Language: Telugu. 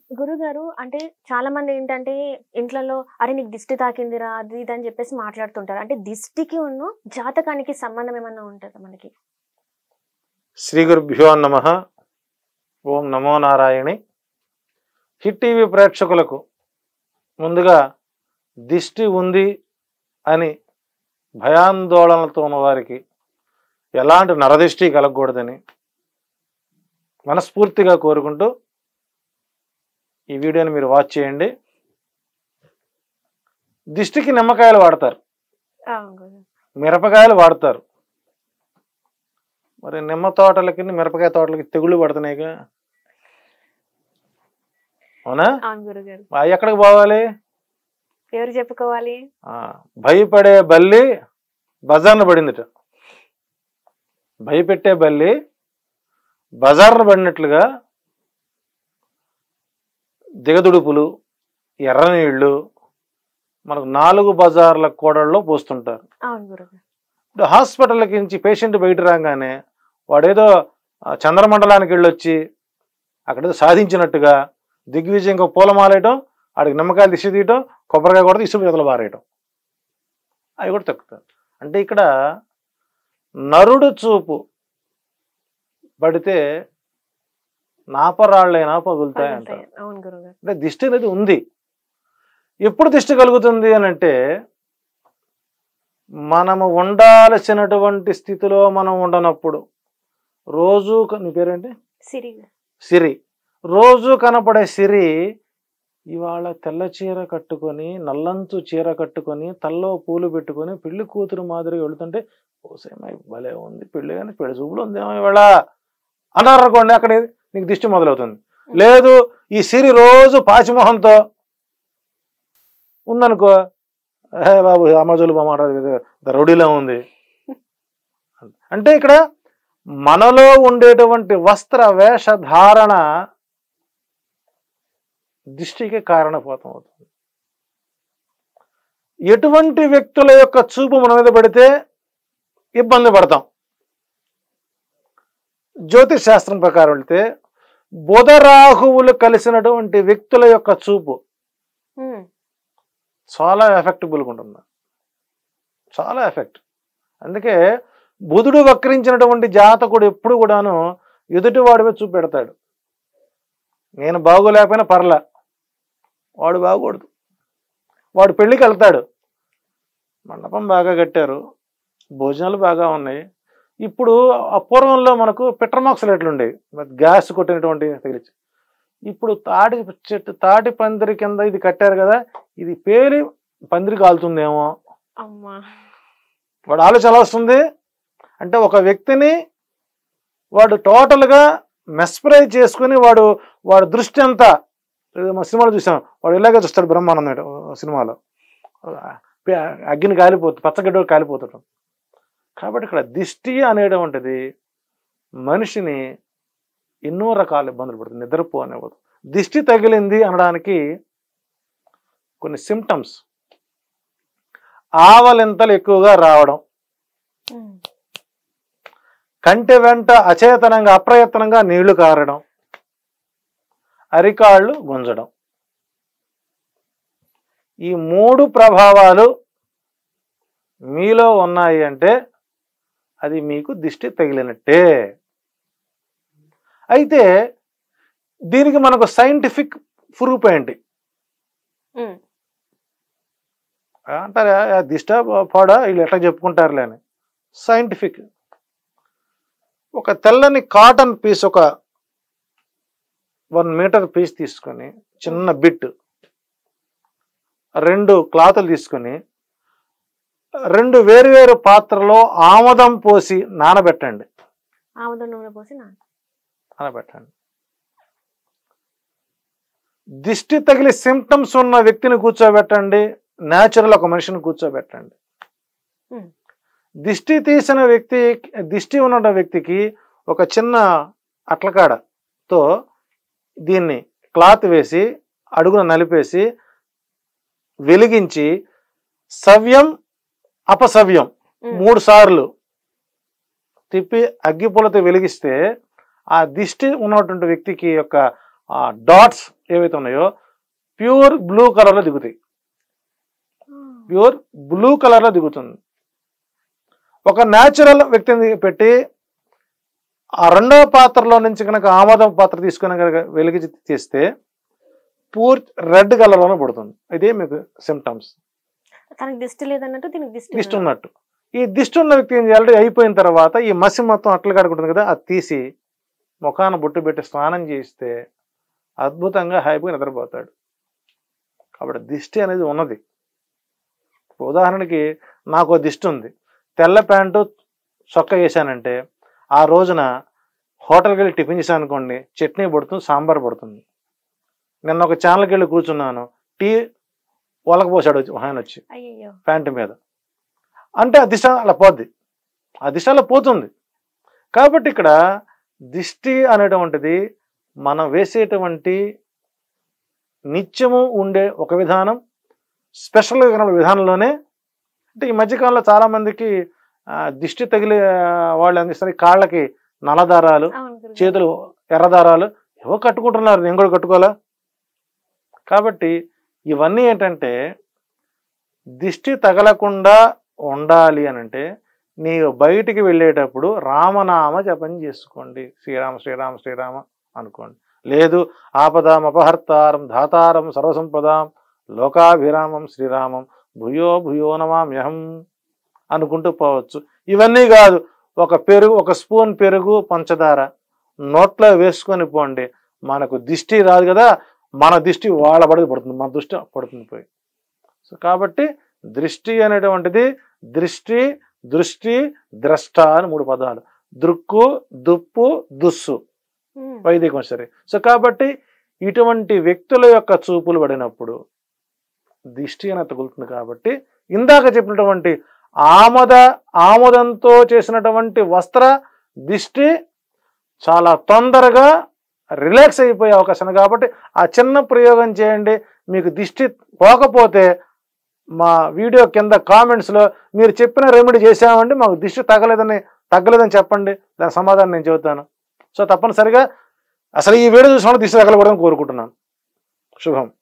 గురుగారు అంటే చాలా మంది ఏంటంటే ఇంట్లలో అరే నీకు దిష్టి తాకిందిరా అది ఇది అని చెప్పేసి మాట్లాడుతుంటారు అంటే దిష్టికి ఉన్న జాతకానికి సంబంధం ఏమన్నా ఉంటుందా మనకి శ్రీ గురుభ్యో నమ ఓం నమో నారాయణి హిట్ టీవీ ప్రేక్షకులకు ముందుగా దిష్టి ఉంది అని భయాందోళనలతో ఉన్న వారికి ఎలాంటి నరదిష్టి కలగకూడదని మనస్ఫూర్తిగా కోరుకుంటూ ఈ వీడియోని మీరు వాచ్ చేయండి దిష్టికి నిమ్మకాయలు వాడతారు మిరపకాయలు వాడతారు మరి నిమ్మ తోటలకి మిరపకాయ తోటలకి తెగుళ్ళు పడుతున్నాయిగా అవునా అవును గురుగారు అవి ఎక్కడికి పోవాలి ఎవరు చెప్పుకోవాలి ఆ, భయపడే బల్లి బజార్న పడిందిట భయపెట్టే బల్లి బజార్న పడినట్లుగా దిగదుడుపులు ఎర్ర నీళ్లు మనకు నాలుగు బజార్ల కూడల్లో పోస్తుంటారు అవును గురుగారు ఇప్పుడు హాస్పిటల్కి నుంచి పేషెంట్ బయట రాగానే వాడేదో ఆ, చంద్రమండలానికి వెళ్ళొచ్చి అక్కడ సాధించినట్టుగా దిగ్విజయంగా పూలమాలేయటం ఆడికి నిమ్మకాయలు దిశ తీయటం కొబ్బరికాయ కూడా ఇసుపు చేతులు పారేయటం అవి కూడా తక్కుతారు అంటే ఇక్కడ నరుడు చూపు పడితే నాపరాళ్ళైనా పగులుతాయి అంటారు పగులుతాయి. అవును గురుగారు అంటే దిష్టి అనేది ఉంది ఎప్పుడు దిష్టి కలుగుతుంది అని అంటే మనము ఉండాల్సినటువంటి స్థితిలో మనం ఉండనప్పుడు రోజు క- నీ పేరేంటి సిరి సిరి రోజు కనపడే సిరి ఇవాళ తెల్ల చీర కట్టుకొని నల్లంచు చీర కట్టుకొని తల్లో పూలు పెట్టుకొని పెళ్లి కూతురు మాదిరిగా వెళుతుంటే ఓసేమై భలే ఉంది పెళ్లి కానీ పెళ్లి చూపులు ఉందేమో ఇవాళ అన్నారు అనుకోండి అక్కడ నీకు దిష్టి మొదలవుతుంది లేదు ఈ సిరి రోజు పాచిమొహంతో ఉందనుకో ఏ బాబు అమ్మజోలు మాట రౌడీలో ఉంది అంటే ఇక్కడ మనలో ఉండేటువంటి వస్త్ర వేషధారణ దిష్టికి కారణపోతం అవుతుంది ఎటువంటి వ్యక్తుల యొక్క చూపు మన మీద పడితే ఇబ్బంది పడతాం జ్యోతిష్ శాస్త్రం ప్రకారం వెళ్తే బుధరాహువులు కలిసినటువంటి వ్యక్తుల యొక్క చూపు ఉమ్. చాలా ఎఫెక్టబుల్గా ఉంటుంది చాలా ఎఫెక్ట్ అందుకే బుధుడు వక్రించినటువంటి జాతకుడు ఎప్పుడు కూడాను ఎదుటి వాడి మీద చూపెడతాడు నేను బాగోలేకపోయినా పర్లా వాడు బాగూడదు వాడు పెళ్ళికి వెళ్తాడు మండపం బాగా కట్టారు భోజనాలు బాగా ఉన్నాయి ఇప్పుడు ఆ పూర్వంలో మనకు పెట్రమాక్స్ రేట్లు ఉండేవి మరి గ్యాస్ కొట్టినటువంటి తగిలించి ఇప్పుడు తాటి చెట్టు తాటి పందిరి కింద ఇది కట్టారు కదా ఇది పేలి పందిరి కాలుతుందేమో అమ్మా వాడు ఆలోచన ఎలా వస్తుంది అంటే ఒక వ్యక్తిని వాడు టోటల్గా మెస్ప్రైజ్ చేసుకుని వాడు వాడు దృష్టి అంతా ఏదో మా సినిమాలో చూసాం వాడు ఇలాగే చూస్తాడు బ్రహ్మానందం సినిమాలో పే- అగ్గిని కాలిపోతుంది పచ్చగడ్డ కాలిపోతాడు కాబట్టి ఇక్కడ దిష్టి అనేటువంటిది మనిషిని ఎన్నో రకాల ఇబ్బందులు పడుతుంది నిద్రపో అనేవాడు దిష్టి తగిలింది అనడానికి కొన్ని సిమ్టమ్స్ ఆవలింతలు ఎక్కువగా రావడం ఉమ్. కంటి వెంట అచేతనంగా అప్రయత్నంగా నీళ్లు కారడం అరికాళ్ళు గుంజడం ఈ మూడు ప్రభావాలు మీలో ఉన్నాయి అంటే అది మీకు దిష్టి తగిలినట్టే అయితే దీనికి మనకు సైంటిఫిక్ ప్రూఫ్ ఏంటి ఉమ్. అంటారా ఆ దిష్ట పాడా వీళ్ళు ఎట్లా చెప్పుకుంటారులే అని సైంటిఫిక్ ఒక తెల్లని కాటన్ పీస్ ఒక వన్ మీటర్ పీస్ తీసుకొని చిన్న బిట్ రెండు క్లాతులు తీసుకొని రెండు వేరువేరు పాత్రలో ఆమదం పోసి నానబెట్టండి ఆముదం నూనె పోసి నాన్న నానబెట్టండి దిష్టి తగిలి సిమ్టమ్స్ ఉన్న వ్యక్తిని కూర్చోబెట్టండి న్యాచురల్ ఒక మనిషిని కూర్చోబెట్టండి Hmm. దిష్టి తీసిన వ్యక్తి దిష్టి ఉన్న వ్యక్తికి ఒక చిన్న అట్లకాడతో దీన్ని క్లాత్ వేసి అడుగున నలిపేసి వెలిగించి సవ్యం అపసవ్యం ఉమ్. మూడు సార్లు తిప్పి అగ్గిపులతో వెలిగిస్తే ఆ దిష్టి ఉన్నటువంటి వ్యక్తికి యొక్క ఆ డాట్స్ ఏవైతే ఉన్నాయో ప్యూర్ బ్లూ కలర్లో దిగుతాయి ప్యూర్ బ్లూ కలర్లో దిగుతుంది ఒక న్యాచురల్ వ్యక్తిని పెట్టి ఆ రెండవ పాత్రలో నుంచి కనుక ఆమోదం పాత్ర తీసుకుని కనుక వెలిగించి తీస్తే పూర్తి రెడ్ కలర్లోనే పడుతుంది ఇదే మీకు సిమ్టమ్స్ తనకి దిష్టి లేదన్నట్టు దీనికి దిష్టి దిష్టి ఉన్నట్టు ఈ దిష్టి ఉన్న వ్యక్తి ఏం చేయాలంటే అయిపోయిన తర్వాత ఈ మసి మొత్తం అట్ల కడుకుంటుంది కదా అది తీసి ముఖాన బొట్టు పెట్టి స్నానం చేస్తే అద్భుతంగా హ్యాపీగా నిద్రపోతాడు కాబట్టి దిష్టి అనేది ఉన్నది ఉదాహరణకి నాకు ఓ దిష్టి ఉంది తెల్ల ప్యాంటు చొక్క వేసానంటే ఆ రోజున హోటల్కి వెళ్ళి టిఫిన్ చేశాను అనుకోండి చట్నీ పడుతుంది సాంబార్ పడుతుంది నిన్న ఒక ఛానల్కి వెళ్ళి కూర్చున్నాను టీ ఒలకపోసాడు వచ్చి ఒక ఆయన వచ్చి అయ్యో ప్యాంటు మీద అంటే ఆ దిశ అలా పోద్ది ఆ దిశ అలా పోతుంది కాబట్టి ఇక్కడ దిష్టి అనేటువంటిది మనం వేసేటువంటి నిత్యము ఉండే ఒక విధానం స్పెషల్గా కనబడే విధానంలోనే అంటే ఈ మధ్యకాలంలో చాలామందికి ఆ, దిష్టి తగిలే వాళ్ళు అందిస్తారు కాళ్ళకి నల్లదారాలు అవును గురుగారు. చేతులు ఎర్రదారాలు ఏవో కట్టుకుంటున్నారు నేను కూడా కట్టుకోవాలా కాబట్టి ఇవన్నీ ఏంటంటే దిష్టి తగలకుండా ఉండాలి అని అంటే నీవు బయటికి వెళ్ళేటప్పుడు రామనామ జపం చేసుకోండి శ్రీరామ శ్రీరామ శ్రీరామ అనుకోండి లేదు ఆపదాం అపహర్తారం ధాతారం సర్వసంపదాం లోకాభిరామం శ్రీరామం భూయో భూయో నమామ్యహం అనుకుంటూ పోవచ్చు ఇవన్నీ కాదు ఒక పెరుగు ఒక స్పూన్ పెరుగు పంచదార నోట్లో వేసుకొని పోండి మనకు దిష్టి రాదు కదా మన దిష్టి వాళ్ళ పడికి పడుతుంది మన దృష్టి పడుతుంది పోయి సో కాబట్టి దృష్టి అనేటువంటిది దృష్టి దృష్టి ద్రష్ట అని మూడు పదాలు దృక్కు దుప్పు దుస్సు ఉమ్. వైదికం సరే సో కాబట్టి ఇటువంటి వ్యక్తుల యొక్క చూపులు పడినప్పుడు దిష్టి అనేది తగులుతుంది కాబట్టి ఇందాక చెప్పినటువంటి ఆమద ఆమోదంతో చేసినటువంటి వస్త్ర దిష్టి చాలా తొందరగా రిలాక్స్ అయిపోయే అవకాశం ఉంది కాబట్టి ఆ చిన్న ప్రయోగం చేయండి మీకు దిష్టి పోకపోతే మా వీడియో కింద కామెంట్స్లో మీరు చెప్పిన రెమెడీ చేసామండి మాకు దిష్టి తగ్గలేదని తగ్గలేదని చెప్పండి దాని సమాధానం నేను చెబుతాను సో తప్పనిసరిగా అసలు ఈ వీడియో చూసిన దిష్టి తగలకూడదని కోరుకుంటున్నాను శుభం